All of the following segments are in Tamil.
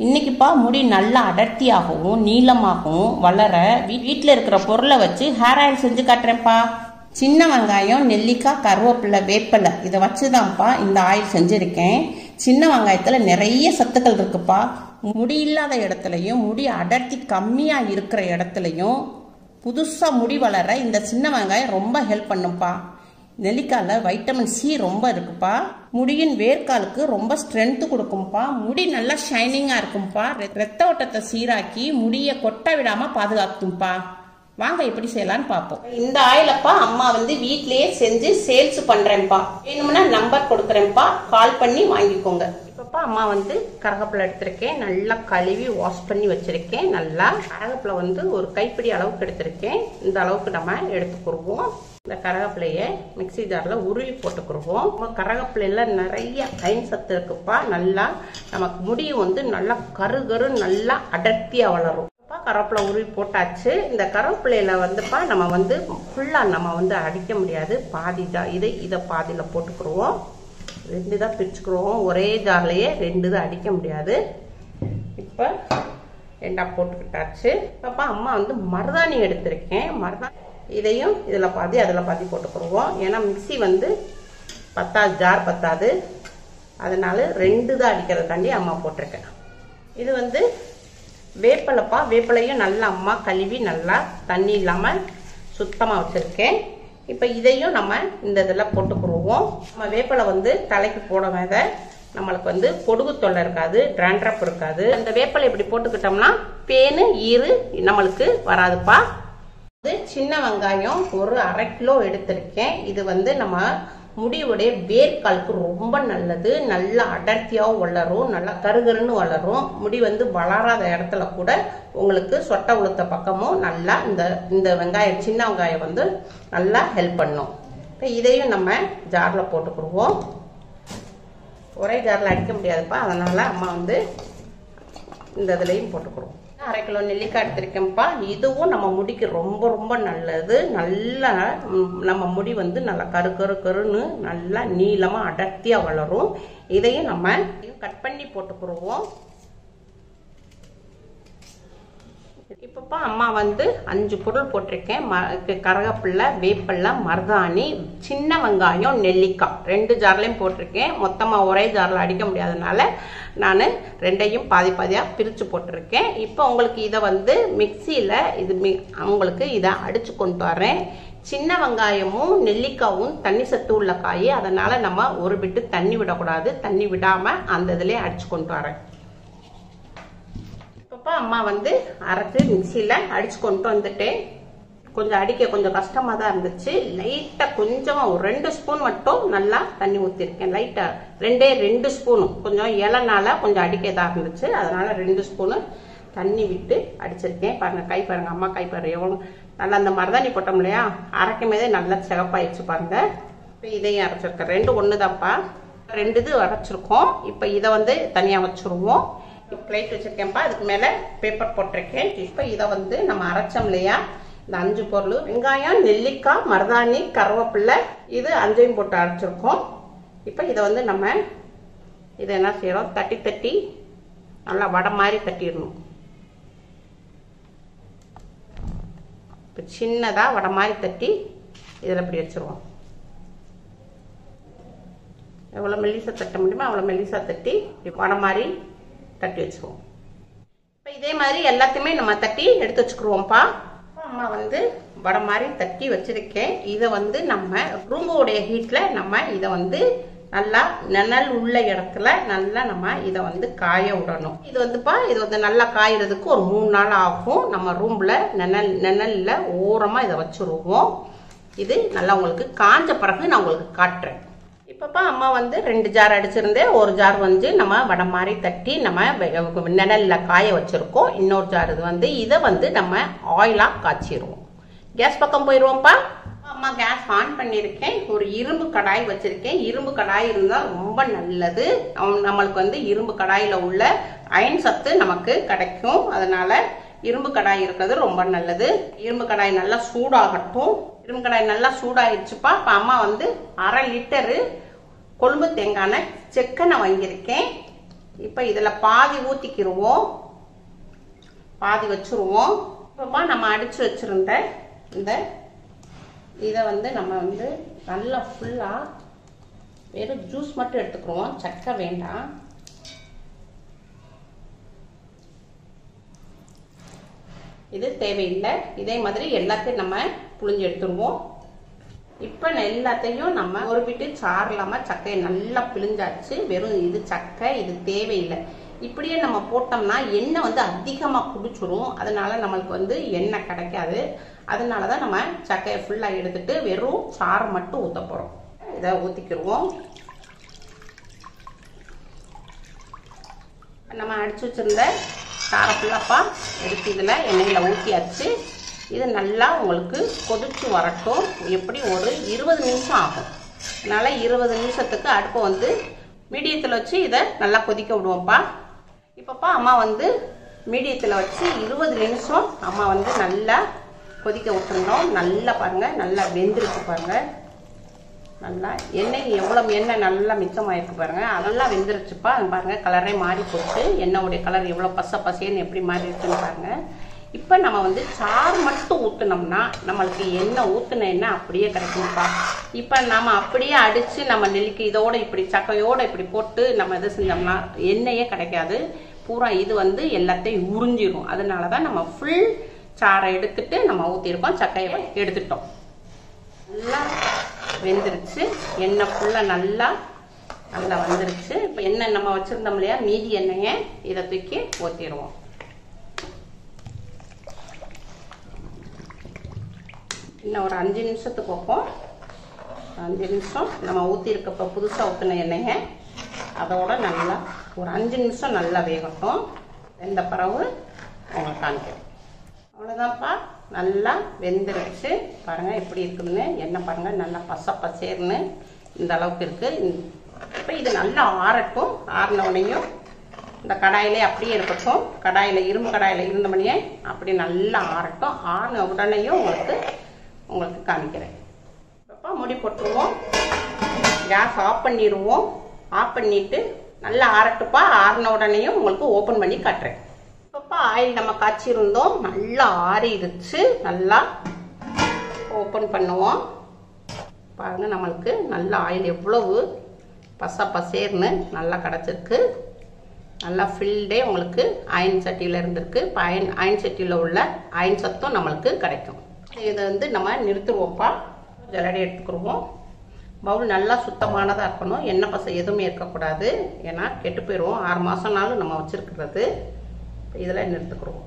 இன்னைக்குப்பா முடி நல்லா அடர்த்தியாகவும் நீளமாகவும் வளர வீட்டில் இருக்கிற பொருளை வச்சு ஹேர் ஆயில் செஞ்சு காட்டுறேன்ப்பா சின்ன வெங்காயம் நெல்லிக்காய் கருவேப்பிலை வேப்பிலை இதை வச்சுதான்ப்பா இந்த ஆயில் செஞ்சுருக்கேன் சின்ன வெங்காயத்தில் நிறைய சத்துக்கள் இருக்குப்பா முடி இல்லாத இடத்துலையும் முடி அடர்த்தி கம்மியாக இருக்கிற இடத்துலையும் புதுசாக முடி வளர இந்த சின்ன வெங்காயம் ரொம்ப ஹெல்ப் பண்ணும்ப்பா நெல்லிக்காயில் வைட்டமின் சி ரொம்ப இருக்குப்பா முடியின் வேர்க்காலுக்கு ரொம்ப ஸ்ட்ரென்த்து கொடுக்கும்ப்பா முடி நல்லா ஷைனிங்காக இருக்கும்ப்பா ரெ- ரத்த ஓட்டத்தை சீராக்கி முடியை கொட்ட விடாமல் பாதுகாக்கும்ப்பா வாங்க எப்படி செய்யலாம்னு பார்ப்போம் இந்த ஆயிலப்பா அம்மா வந்து வீட்லயே செஞ்சு சேல்ஸ் பண்றேன்ப்பா வேணும்னா நம்பர் கொடுக்குறேன்ப்பா கால் பண்ணி வாங்கிக்கோங்க இப்பப்பா அம்மா வந்து கரகப்பில் எடுத்திருக்கேன் நல்லா கழுவி வாஷ் பண்ணி வச்சிருக்கேன் நல்லா கரகப்பில் வந்து ஒரு கைப்பிடி அளவுக்கு எடுத்திருக்கேன் இந்த அளவுக்கு நம்ம எடுத்துக்கிடுவோம் இந்த கரகப்பிலைய மிக்ஸி ஜாரில் உருவி போட்டுக்கிடுவோம் கரகப்பிலையில் நிறைய அயன் சத்து இருக்குப்பா நல்லா நமக்கு முடி வந்து நல்லா கரு கரு நல்லா அடர்த்தியாக வளரும் அப்பா கருவேப்பிலை உருவி போட்டாச்சு இந்த கருவேப்பிலையில வந்துப்பா நம்ம வந்து ஃபுல்லாக நம்ம வந்து அடிக்க முடியாது பாதி தான் இதை இதை பாதியில் போட்டுக்கிடுவோம் ரெண்டு தான் பிரிச்சுக்கிடுவோம் ஒரே ஜார்லேயே ரெண்டு தான் அடிக்க முடியாது இப்போ ரெண்டா போட்டுக்கிட்டாச்சு அப்பா அம்மா வந்து மருதாணி எடுத்திருக்கேன் மருதாணி இதையும் இதில் பாதி அதில் பாதி போட்டுக்கிடுவோம் ஏன்னா மிக்ஸி வந்து பத்தாது ஜார் பத்தாது அதனால ரெண்டு தான் அடிக்கிறதுக்காண்டி அம்மா போட்டிருக்கேன் இது வந்து வேப்பிலைப்பா வேப்பிலையும் நல்லா அம்மா கழுவி நல்லா தண்ணி இல்லாமல் சுத்தமாக வச்சுருக்கேன் இப்போ இதையும் நம்ம இந்த இதில் போட்டுக்குருவோம் நம்ம வேப்பிலை வந்து தலைக்கு போட வேத நம்மளுக்கு வந்து பொடுகு தொல்லை இருக்காது ட்ராண்ட்ரப் இருக்காது அந்த வேப்பிலை இப்படி போட்டுக்கிட்டோம்னா பேனு ஈறு நம்மளுக்கு வராதுப்பா இது சின்ன வெங்காயம் ஒரு அரை கிலோ எடுத்திருக்கேன் இது வந்து நம்ம முடியுடைய வேர்க்காலுக்கு ரொம்ப நல்லது நல்லா அடர்த்தியாகவும் வளரும் நல்லா கருகருன்னு வளரும் முடி வந்து வளராத இடத்துல கூட உங்களுக்கு சொட்டை உளுத்த பக்கமும் நல்லா இந்த இந்த வெங்காயம் சின்ன வெங்காயம் வந்து நல்லா ஹெல்ப் பண்ணும் இப்போ இதையும் நம்ம ஜாரில் போட்டுக்கிடுவோம் ஒரே ஜாரில் அடிக்க முடியாதுப்பா அதனால அம்மா வந்து இந்த இதுலையும் போட்டுக்கிறோம் அரை கிலோ நெல்லிக்காய் எடுத்திருக்கேன்ப்பா இதுவும் நம்ம முடிக்கு ரொம்ப ரொம்ப நல்லது நல்லா ம், நம்ம முடி வந்து நல்லா கரு கரு கருன்னு நல்லா நீளமாக அடர்த்தியாக வளரும் இதையும் நம்ம கட் பண்ணி போட்டுக்கிடுவோம் இப்பப்பா அம்மா வந்து அஞ்சு பொருள் போட்டிருக்கேன் ம கரகப்பில்லை வேப்பில்லை மருதாணி சின்ன வெங்காயம் நெல்லிக்காய் ரெண்டு ஜார்லையும் போட்டிருக்கேன் மொத்தமாக ஒரே ஜாரில் அடிக்க முடியாதனால நான் ரெண்டையும் பாதி பாதியாக பிரித்து போட்டிருக்கேன் இப்போ உங்களுக்கு இதை வந்து மிக்சியில் இது மி உங்களுக்கு இதை அடித்து கொண்டு வரேன் சின்ன வெங்காயமும் நெல்லிக்காவும் தண்ணி சத்து உள்ள காய் அதனால் நம்ம ஒரு பிட்டு தண்ணி விடக்கூடாது தண்ணி விடாமல் அந்த இதிலே அடித்து கொண்டு வரேன் இப்பப்போ அம்மா வந்து அரைச்சு மிக்சியில் அடிச்சு கொண்டு வந்துட்டேன் கொஞ்சம் அடிக்க கொஞ்சம் கஷ்டமாக தான் இருந்துச்சு லைட்டாக கொஞ்சமாக ஒரு ரெண்டு ஸ்பூன் மட்டும் நல்லா தண்ணி ஊற்றிருக்கேன் லைட்டாக ரெண்டே ரெண்டு ஸ்பூனும் கொஞ்சம் இலனால கொஞ்சம் அடிக்க இதாக இருந்துச்சு அதனால ரெண்டு ஸ்பூனு தண்ணி விட்டு அடிச்சிருக்கேன் பாருங்க கை பாருங்க அம்மா கை பாருங்க எவ்வளோ நல்லா அந்த மருதாணி போட்டோம் இல்லையா அரைக்கும் போதே நல்லா சிகப்பாயிடுச்சு பாருங்க இப்போ இதையும் அரைச்சிருக்கேன் ரெண்டு ஒன்று தான்ப்பா ரெண்டு இது அரைச்சிருக்கோம் இப்போ இதை வந்து தனியாக வச்சுருவோம் பிளேட் வச்சிருக்கேன்ப்பா அதுக்கு மேலே பேப்பர் போட்டிருக்கேன் இப்போ இதை வந்து நம்ம அரைச்சோம் இல்லையா இந்த அஞ்சு பொருள் வெங்காயம் நெல்லிக்காய் மருதாணி கருவேப்பில்லை இது அஞ்சையும் போட்டு அரைச்சிருக்கோம் இப்போ இதை வந்து நம்ம இதை என்ன செய்யறோம் தட்டி தட்டி நல்லா வடை மாதிரி தட்டிடணும் இப்போ சின்னதாக வடை மாதிரி தட்டி இதில் இப்படி வச்சுருவோம் எவ்வளோ மெல்லிசா தட்ட முடியுமோ அவ்வளோ மெல்லிசா தட்டி இப்படி வடை மாதிரி தட்டி வச்சுருவோம் இப்போ இதே மாதிரி எல்லாத்தையுமே நம்ம தட்டி எடுத்து வச்சுக்கிருவோம்ப்பா அம்மா வந்து வடை மாதிரி தட்டி வச்சிருக்கேன் இதை வந்து நம்ம ரூம்போடைய ஹீட்டில் நம்ம இதை வந்து நல்லா நிழல் உள்ள இடத்துல நல்லா நம்ம இதை வந்து காய விடணும் இது வந்துப்பா இது வந்து நல்லா காயறதுக்கு ஒரு மூணு நாள் ஆகும் நம்ம ரூம்ல நிழல் நிழல்ல ஓரமா இதை வச்சுருவோம் இது நல்லா உங்களுக்கு காஞ்ச பிறகு நான் உங்களுக்கு காட்டுறேன் இப்பப்பா அம்மா வந்து ரெண்டு ஜார் அடிச்சிருந்தேன் ஒரு ஜார் வந்து நம்ம வடை மாதிரி தட்டி நம்ம வெ- நிழல்ல காய வச்சிருக்கோம் இன்னொரு ஜார் இது வந்து இதை வந்து நம்ம ஆயிலா காய்ச்சிருவோம் கேஸ் பக்கம் போயிடுவோம்ப்பா அம்மா கேஸ் ஆன் பண்ணியிருக்கேன் ஒரு இரும்பு கடாய் வச்சிருக்கேன் இரும்பு கடாய் இருந்தால் ரொம்ப நல்லது நம்ம- நம்மளுக்கு வந்து இரும்பு கடாயில் உள்ள அயன் சத்து நமக்கு கிடைக்கும் அதனால இரும்பு கடாய் இருக்கிறது ரொம்ப நல்லது இரும்பு கடாய் நல்லா சூடாகட்டும் இரும்பு கடாய் நல்லா சூடாயிடுச்சுப்பா இப்போ அம்மா வந்து அரை லிட்டரு கொழும்பு தேங்காய் செக்கெண்ணெய் வாங்கியிருக்கேன் இப்போ இதில் பாதி ஊற்றிக்கிருவோம் பாதி வச்சுருவோம் இப்போமா நம்ம அடித்து வச்சுருந்த இந்த இதை வந்து நம்ம வந்து நல்லா ஃபுல்லாக வெறும் ஜூஸ் மட்டும் எடுத்துக்கிறோம் சக்கை வேண்டாம் இது தேவையில்லை இதே மாதிரி எல்லாத்தையும் நம்ம புழிஞ்சு எடுத்துருவோம் இப்போ எல்லாத்தையும் நம்ம ஒரு விட்டு சாறு இல்லாமல் சக்கையை நல்லா பிழிஞ்சாச்சு வெறும் இது சக்கை இது தேவையில்லை இப்படியே நம்ம போட்டோம்னா எண்ணெய் வந்து அதிகமாக குடிச்சிரும் அதனால நம்மளுக்கு வந்து எண்ணெய் கிடைக்காது அதனால தான் நம்ம சக்கையை ஃபுல்லாக எடுத்துட்டு வெறும் சாறு மட்டும் ஊற்ற போகிறோம் இதை ஊற்றிக்கிடுவோம் நம்ம அடிச்சு வச்சிருந்த சாரை ஃபுல்லாப்பா எடுத்து இதில் எண்ணெயில் ஊற்றியாச்சு இது நல்லா உங்களுக்கு கொதிச்சு வரட்டும் எப்படி ஒரு இருபது நிமிஷம் ஆகும் அதனால் இருபது நிமிஷத்துக்கு அடுப்பை வந்து மீடியத்தில் வச்சு இதை நல்லா கொதிக்க விடுவோம்ப்பா இப்போப்பா அம்மா வந்து மீடியத்தில் வச்சு இருபது நிமிஷம் அம்மா வந்து நல்லா கொதிக்க விட்டுருந்தோம் நல்லா பாருங்கள் நல்லா வெந்துருச்சு பாருங்கள் நல்லா எண்ணெய் எவ்வளோ எண்ணெய் நல்லா மிச்சமாயிருக்கு பாருங்க அதெல்லாம் வெந்துருச்சுப்பா பாருங்க கலரே மாறி போச்சு எண்ணெயோடைய கலர் எவ்வளோ பச பசேன்னு எப்படி மாறி இருக்குன்னு பாருங்க இப்போ நம்ம வந்து சாறு மட்டும் ஊற்றுனோம்னா நம்மளுக்கு எண்ணெய் ஊற்றுன எண்ணெய் அப்படியே கிடைக்கும்ப்பா இப்போ நம்ம அப்படியே அடித்து நம்ம நெல்லிக்கு இதோட இப்படி சக்கையோட இப்படி போட்டு நம்ம இது செஞ்சோம்னா எண்ணெயே கிடைக்காது பூரா இது வந்து எல்லாத்தையும் உறிஞ்சிரும் அதனால தான் நம்ம ஃபுல் சாறை எடுத்துட்டு நம்ம ஊற்றிருக்கோம் சக்கையை எடுத்துட்டோம் நல்லா வெந்துருச்சு எண்ணெய் ஃபுல்லாக நல்லா நல்லா வந்துருச்சு இப்போ எண்ணெய் நம்ம வச்சுருந்தோம் இல்லையா மீதி எண்ணெயை இதை தூக்கி ஊற்றிடுவோம் இன்னும் ஒரு அஞ்சு நிமிஷத்துக்கு வைப்போம் அஞ்சு நிமிஷம் நம்ம ஊற்றிருக்கப்போ புதுசாக ஊற்றின எண்ணெயை அதோட நல்லா ஒரு அஞ்சு நிமிஷம் நல்லா வேகட்டும் வெந்த பிறகு உங்களுக்கு காமிக்கிறேன் அவ்வளோதான்ப்பா நல்லா வெந்துருச்சு பாருங்கள் எப்படி இருக்குதுன்னு எண்ணெய் பாருங்கள் நல்லா பச பசேர்னு இந்த அளவுக்கு இருக்குது இப்போ இது நல்லா ஆறட்டும் ஆறின உடனேயும் இந்த கடாயிலே அப்படியே இருக்கட்டும் கடாயில் இரும்பு கடாயில் இருந்த மணியே அப்படி நல்லா ஆறட்டும் ஆறின உடனேயும் உங்களுக்கு உங்களுக்கு காமிக்கிறேன் இப்போ முடி போட்டுருவோம் கேஸ் ஆஃப் பண்ணிடுவோம் ஆஃப் பண்ணிவிட்டு நல்லா ஆறட்டுப்பா ஆறின உடனேயும் உங்களுக்கு ஓப்பன் பண்ணி காட்டுறேன் இப்பப்போ ஆயில் நம்ம காய்ச்சிருந்தோம் நல்லா ஆறிடுச்சு நல்லா ஓப்பன் பண்ணுவோம் பாருங்க நம்மளுக்கு நல்ல ஆயில் எவ்வளவு பச பசேர்னு நல்லா கிடச்சிருக்கு நல்லா ஃபில்டே உங்களுக்கு அயன் சட்டியில் இருந்திருக்கு இப்போ அயன் அயன் சட்டியில் உள்ள அயன் சத்தும் நம்மளுக்கு கிடைக்கும் இதை வந்து நம்ம நிறுத்துவோம்ப்பா ஜலடி எடுத்துக்கிடுவோம் பவுல் நல்லா சுத்தமானதாக இருக்கணும் எண்ணெய் பசை எதுவுமே இருக்கக்கூடாது ஏன்னா கெட்டு போயிடுவோம் ஆறு மாதம்னாலும் நம்ம வச்சுருக்கிறது இதில் நிறுத்துக்கிறோம்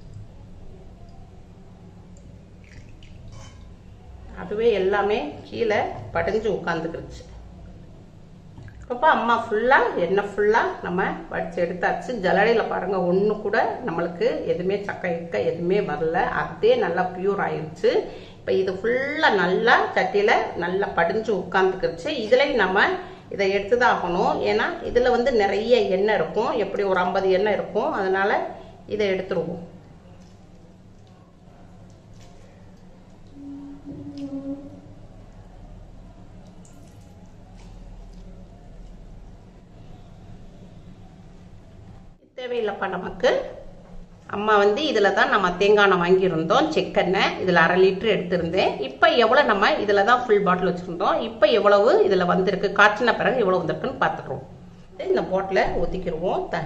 அதுவே எல்லாமே கீழே படிஞ்சு உட்காந்துக்கிடுச்சு இப்போ அம்மா ஃபுல்லாக எண்ணெய் ஃபுல்லாக நம்ம வடித்து எடுத்தாச்சு ஜலடையில் பாருங்கள் ஒன்று கூட நம்மளுக்கு எதுவுமே சக்கை இருக்க எதுவுமே வரல அதே நல்லா பியூர் ஆயிடுச்சு இப்போ இது ஃபுல்லாக நல்லா சட்டியில் நல்லா படிஞ்சு உட்காந்துக்கிடுச்சு இதுலேயும் நம்ம இதை எடுத்து தான் ஆகணும் ஏன்னா இதில் வந்து நிறைய எண்ணெய் இருக்கும் எப்படி ஒரு ஐம்பது எண்ணெய் இருக்கும் அதனால் இதை எடுத்துருவோம் தேவையில்லைப்பா நமக்கு அம்மா வந்து இதில் தான் நம்ம தேங்காய் எண்ணெய் வாங்கியிருந்தோம் செக்கெண்ணெய் இதில் அரை லிட்டர் எடுத்திருந்தேன் இப்போ எவ்வளோ நம்ம இதில் தான் ஃபுல் பாட்டில் வச்சுருந்தோம் இப்போ எவ்வளவு இதில் வந்திருக்கு காய்ச்சின பிறகு எவ்வளோ வந்திருக்குன்னு பார்த்துக்குறோம் இந்த பாட்டிலை ஊற்றிக்கிடுவோம் த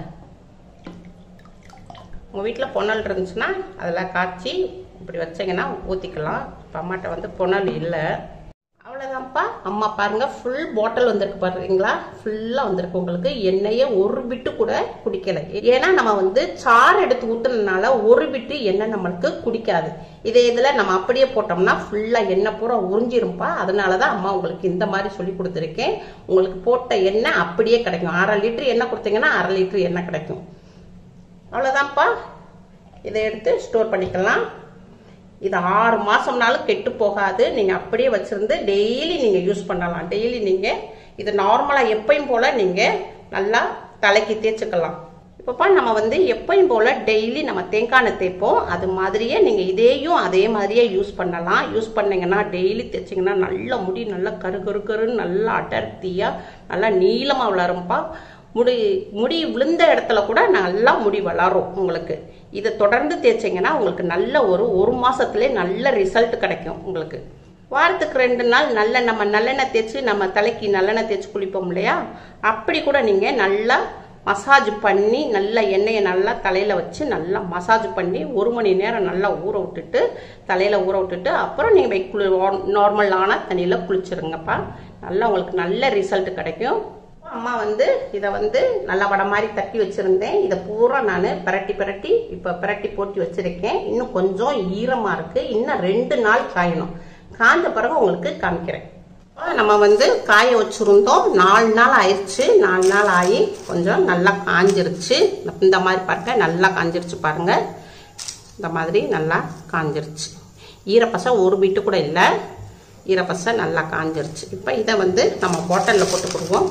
உங்கள் வீட்டில் பொன்னல் இருந்துச்சுன்னா அதில் காய்ச்சி இப்படி வச்சிங்கன்னா ஊற்றிக்கலாம் இப்போ அம்மாட்ட வந்து பொன்னல் இல்லை அவ்வளோதான்ப்பா அம்மா பாருங்க ஃபுல் பாட்டில் வந்திருக்கு பாருங்களா ஃபுல்லாக வந்திருக்கு உங்களுக்கு எண்ணெயே ஒரு பிட்டு கூட குடிக்கல ஏன்னா நம்ம வந்து சாறு எடுத்து ஊற்றுனதுனால ஒரு பிட்டு எண்ணெய் நம்மளுக்கு குடிக்காது இதே இதில் நம்ம அப்படியே போட்டோம்னா ஃபுல்லாக எண்ணெய் பூரா உறிஞ்சிரும்பா அதனால தான் அம்மா உங்களுக்கு இந்த மாதிரி சொல்லி கொடுத்துருக்கேன் உங்களுக்கு போட்ட எண்ணெய் அப்படியே கிடைக்கும் அரை லிட்டர் எண்ணெய் கொடுத்தீங்கன்னா அரை லிட்டர் எண்ணெய் கிடைக்கும் அவ்வளோதான்ப்பா இதை எடுத்து ஸ்டோர் பண்ணிக்கலாம் இது ஆறு மாதம்னாலும் கெட்டு போகாது நீங்கள் அப்படியே வச்சுருந்து டெய்லி நீங்கள் யூஸ் பண்ணலாம் டெய்லி நீங்கள் இது நார்மலாக எப்பயும் போல் நீங்கள் நல்லா தலைக்கு தேய்ச்சிக்கலாம் இப்போப்பா நம்ம வந்து எப்பயும் போல் டெய்லி நம்ம தேங்காய் எண்ணெய் தேய்ப்போம் அது மாதிரியே நீங்கள் இதையும் அதே மாதிரியே யூஸ் பண்ணலாம் யூஸ் பண்ணீங்கன்னா டெய்லி தேய்ச்சிங்கன்னா நல்ல முடி நல்லா கரு கரு கருன்னு நல்லா அடர்த்தியாக நல்லா நீளமாக வளரும்ப்பா முடி முடி விழுந்த இடத்துல கூட நல்லா முடி வளரும் உங்களுக்கு இதை தொடர்ந்து தேய்ச்சிங்கன்னா உங்களுக்கு நல்ல ஒரு ஒரு மாசத்துலேயே நல்ல ரிசல்ட் கிடைக்கும் உங்களுக்கு வாரத்துக்கு ரெண்டு நாள் நல்ல நம்ம நல்லெண்ணெய் தேய்ச்சி நம்ம தலைக்கு நல்லெண்ணெய் தேய்ச்சி குளிப்போம் இல்லையா அப்படி கூட நீங்கள் நல்லா மசாஜ் பண்ணி நல்ல எண்ணெயை நல்லா தலையில் வச்சு நல்லா மசாஜ் பண்ணி ஒரு மணி நேரம் நல்லா ஊற விட்டுட்டு தலையில் ஊற விட்டுட்டு அப்புறம் நீங்கள் குளி நார்மலான தண்ணியில் குளிச்சிருங்கப்பா நல்லா உங்களுக்கு நல்ல ரிசல்ட் கிடைக்கும் அம்மா வந்து இதை வந்து நல்லா வடை மாதிரி தட்டி வச்சிருந்தேன் இதை பூரா நான் பிரட்டி பிரட்டி இப்போ பிரட்டி போட்டு வச்சிருக்கேன் இன்னும் கொஞ்சம் ஈரமாக இருக்கு இன்னும் ரெண்டு நாள் காயணும் காய்ஞ்ச பிறகு உங்களுக்கு காமிக்கிறேன் நம்ம வந்து காய வச்சிருந்தோம் நாலு நாள் ஆயிடுச்சு நாலு நாள் ஆகி கொஞ்சம் நல்லா காஞ்சிருச்சு இந்த மாதிரி பாருங்க நல்லா காஞ்சிருச்சு பாருங்க இந்த மாதிரி நல்லா காஞ்சிருச்சு ஈரப்பசை ஒரு பீட்டு கூட இல்லை ஈரப்பசை நல்லா காஞ்சிருச்சு இப்போ இதை வந்து நம்ம பாட்டிலில் போட்டுக்கிடுவோம்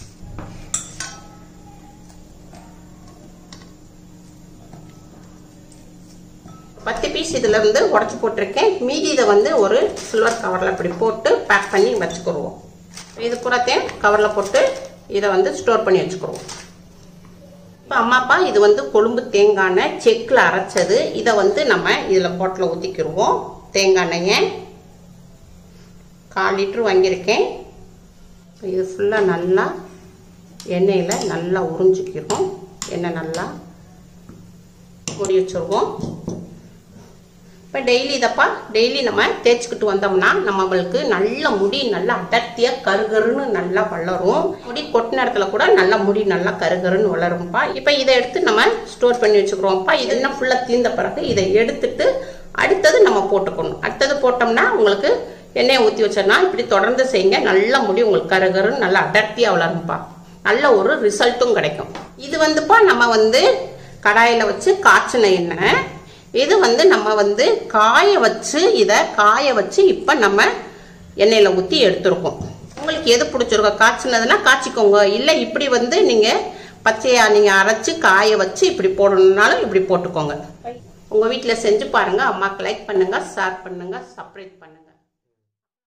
பத்து பீஸ் இதில் இருந்து உடச்சி போட்டிருக்கேன் மீதி இதை வந்து ஒரு சில்வர் கவரில் இப்படி போட்டு பேக் பண்ணி வச்சுக்கிடுவோம் இது பூராத்தையும் கவரில் போட்டு இதை வந்து ஸ்டோர் பண்ணி வச்சுக்கிடுவோம் இப்போ அம்மா அப்பா இது வந்து கொழும்பு தேங்காய் எண்ணெய் செக்கில் அரைச்சது இதை வந்து நம்ம இதில் போட்டில் ஊற்றிக்கிடுவோம் தேங்காய் எண்ணெயை கால் லிட்ரு வாங்கியிருக்கேன் இது ஃபுல்லாக நல்லா எண்ணெயில் நல்லா உறிஞ்சிக்கிறோம் எண்ணெய் நல்லா மூடி வச்சுருவோம் இப்போ டெய்லி இதப்பா டெய்லி நம்ம தேய்ச்சிக்கிட்டு வந்தோம்னா நம்மளுக்கு நல்ல முடி நல்லா அடர்த்தியாக கருகருன்னு நல்லா வளரும் முடி கொட்டின இடத்துல கூட நல்லா முடி நல்லா கருகருன்னு வளரும்ப்பா இப்போ இதை எடுத்து நம்ம ஸ்டோர் பண்ணி வச்சுக்கிறோம்ப்பா இது என்ன ஃபுல்லாக தீர்ந்த பிறகு இதை எடுத்துட்டு அடுத்தது நம்ம போட்டுக்கணும் அடுத்தது போட்டோம்னா உங்களுக்கு எண்ணெயை ஊற்றி வச்சோன்னா இப்படி தொடர்ந்து செய்யுங்க நல்ல முடி உங்களுக்கு கருகருன்னு நல்லா அடர்த்தியாக வளரும்ப்பா நல்ல ஒரு ரிசல்ட்டும் கிடைக்கும் இது வந்துப்பா நம்ம வந்து கடாயில் வச்சு காய்ச்சின எண்ணெய் இது வந்து நம்ம வந்து காய வச்சு இதை காய வச்சு இப்போ நம்ம எண்ணெயில் ஊற்றி எடுத்துருக்கோம் உங்களுக்கு எது பிடிச்சிருக்கோ காய்ச்சினதுன்னா காய்ச்சிக்கோங்க இல்லை இப்படி வந்து நீங்கள் பச்சையாக நீங்கள் அரைச்சி காய வச்சு இப்படி போடணுன்னாலும் இப்படி போட்டுக்கோங்க உங்கள் வீட்டில் செஞ்சு பாருங்கள் அம்மாவுக்கு லைக் பண்ணுங்கள் ஷேர் பண்ணுங்கள் சப்ஸ்கிரைப் பண்ணுங்கள்